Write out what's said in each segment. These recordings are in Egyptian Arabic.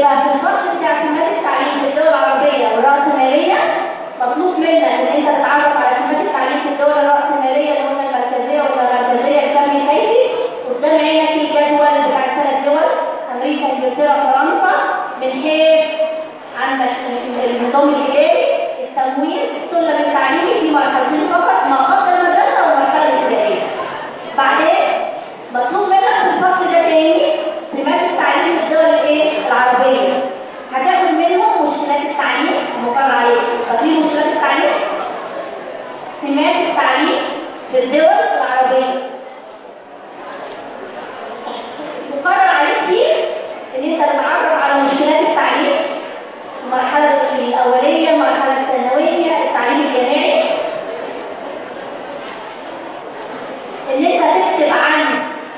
يبقى في الفصل بتاع سمات التعليم في الدول العربية والرأسمالية مطلوب منك ان انت تتعرف على سمات التعليم في الدول الرأسمالية اللي قلنا المركزية والمركزية الكم الحيثي قدام عينك في جدول بتاع ثلاث دول امريكا انجلترا فرنسا من حيث عندك النظام الاداري التمويل السلم التعليمي في مرحلتين فقط ما قبل المدرسة والمرحلة الابتدائية بعدين مطلوب منك في الفصل ده تاني سمات التعليم في الدول الايه العربية هتاخد منهم مشكلات التعليم مقرر عليه ففي مشكلات التعليم سمات التعليم في الدول العربية مقرر عليك فيه ان انت تتعرف على مشكلات التعليم المرحلة الأولية المرحلة الثانوية التعليم الجامعي ان انت تكتب عن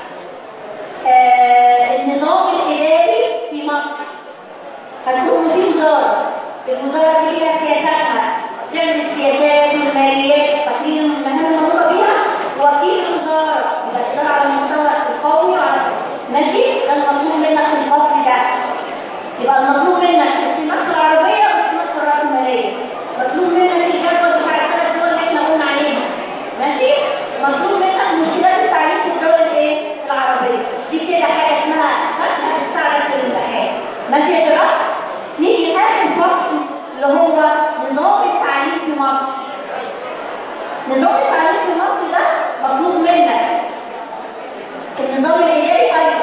آه النظام الإداري في مصر هتكون في وزارة الوزارة دي ليها سياساتها تعمل السياسات والماليات ففي المهام المطلوبة بيها وكيل الوزارة يبقى إدارة على المستوى القومي وعلى ماشي ده المطلوب منك في الفصل ده يبقى المطلوب منك السمات العربية والسمات الرأسمالية مطلوب منك الجدول بتاع الثلاث دول اللي احنا قلنا عليها ماشي مطلوب منك مشكلات التعليم في الدول الايه العربية دي كده حاجة اسمها فتحة هتساعدك في الامتحان ماشي يا شباب نيجي آخر فصل اللي هو نظام التعليم في مصر نظام التعليم في مصر ده مطلوب منك النظام الإداري أيضا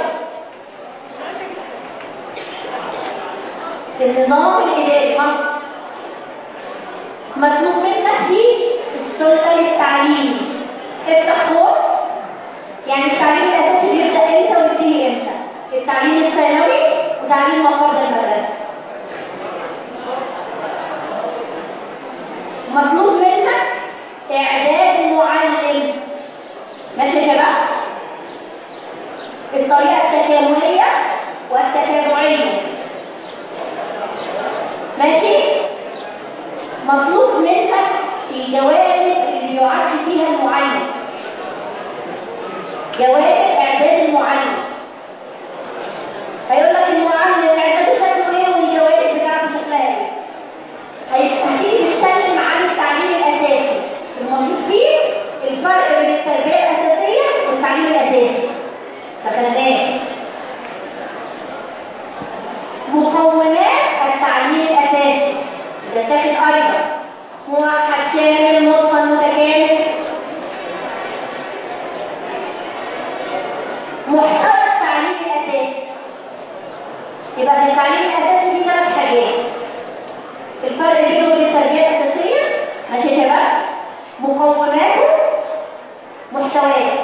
النظام الإداري مصر مطلوب منك فيه السلطة التعليمي افتح كورس يعني التعليم الأساسي بيبدأ امتى وينتهي امتى التعليم الثانوي وتعليم ما قبل المدرسة مطلوب منك إعداد المعلم ماشي يا شباب بالطريقة التكاملية والتتابعية ماشي مطلوب منك الجوانب اللي يعد فيها المعلم جوانب اعداد المعلم هيقول لك المعلم اعداده شكله ايه والجوانب بتاعته شكلها ايه هتيجي تتكلم عن التعليم الاساسي المطلوب فيه الفرق بين التربيه الاساسيه والتعليم الاساسي فخدناه مقومات التعليم الاساسي ده ساكن ايضا موحد شامل متقن متكامل محتوى التعليم الاساسي يبقى في التعليم الاساسي في ثلاث حاجات الفرق بينه وبين التربيه الاساسيه ماشي يا شباب مقوماته محتويات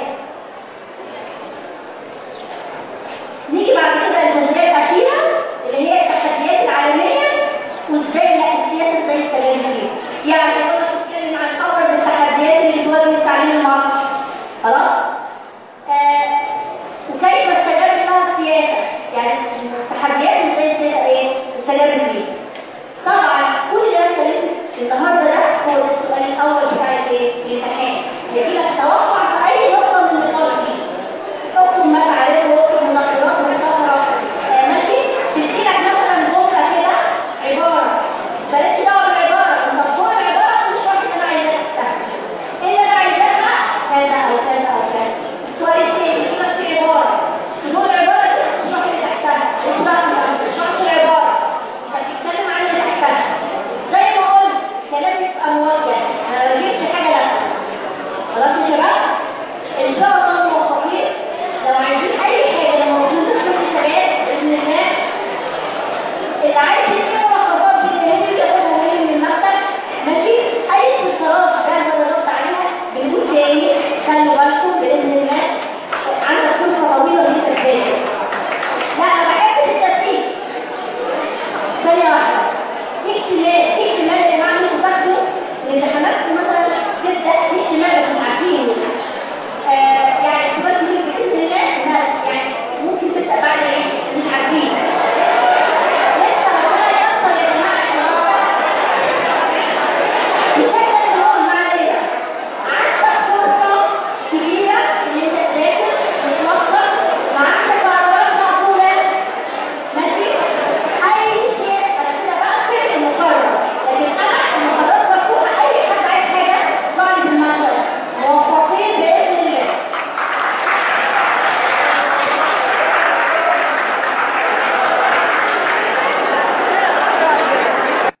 نيجي بعد كده للجزئيه الاخيره اللي هي التحديات العالميه وازاي الاساسيات ازاي الكلام فيها يعني لو انا بتكلم عن ابرز التحديات اللي بتواجه التعليم المصري خلاص آه وكيف استجاب لها السياسه يعني التحديات ازاي السياسه ايه استجابت فيها طبعا كل ده اتكلمت النهارده ده هو السؤال الاول بتاع الايه الامتحان يجي لك توقع في اي نقطه من النقاط دي اكتب ما تعرفه واكتب مناقشات ومناقشه آه ماشي تدي لك مثلا جمله كده عباره بلاش دعوه بالعباره انت فوق العباره تشرح اللي انا عايزاك تستخدم ايه اللي انا عايزاها كذا او كذا او كذا السؤال الثاني يجي لك في عباره تقول العباره دي تشرح اللي تحتها اشرح لي ما تشرحش العباره انت بتتكلم عن اللي تحتها زي ما قلت كلام يبقى موجه انا ما بجيبش حاجه لا خلاص يا شباب ان شاء الله موفقين لو عايزين اي حاجه موجوده في الكتابات باذن الله اللي عايز يقرا خطوات دي اللي هي يقراها من المكتب ماشي اي استفسارات جاهزه ردت عليها بنقول تاني خلوا